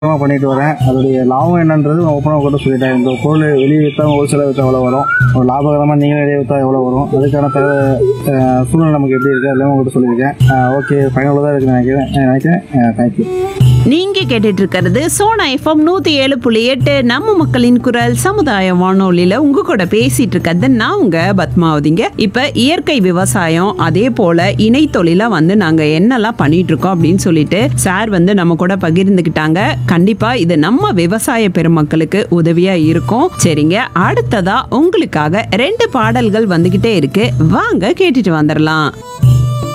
சுத்தமாக பண்ணிட்டு வரேன் அதோடைய லாபம் என்னன்றது நான் ஓப்பனாக கூட சொல்லிட்டேன் இந்த பொருள் வெளியே விற்றா ஹோல்சேலாக விற்றா எவ்வளோ வரும் ஒரு லாபகரமாக நீங்களே வெளியே விற்றா எவ்வளோ வரும் அதுக்கான தக அஹ், சூழ்நிலை நமக்கு எப்படி இருக்குது அதெல்லாம் உங்கள்கிட்ட சொல்லியிருக்கேன் ஓகே ஃபைனலாக இருக்குன்னு நினைக்கிறேன் அஹ், நினைக்கிறேன் தேங்க்யூ நீங்க கேட்டுட்டு இருக்கிறது சோனா எஃப்எம் நூத்தி ஏழு புள்ளி எட்டு நம்ம மக்களின் குரல் சமுதாய வானொலியில உங்க கூட பேசிட்டு இருக்கிறது நான் உங்க பத்மாவதிங்க இப்ப இயற்கை விவசாயம் அதே போல இணை தொழிலா வந்து நாங்க என்னெல்லாம் பண்ணிட்டு இருக்கோம் அப்படின்னு சொல்லிட்டு சார் வந்து நம்ம கூட பகிர்ந்துக்கிட்டாங்க கண்டிப்பா இது நம்ம விவசாய பெருமக்களுக்கு உதவியா இருக்கும் சரிங்க அடுத்ததா உங்களுக்காக ரெண்டு பாடல்கள் வந்துகிட்டே இருக்கு வாங்க கேட்டுட்டு வந்துடலாம்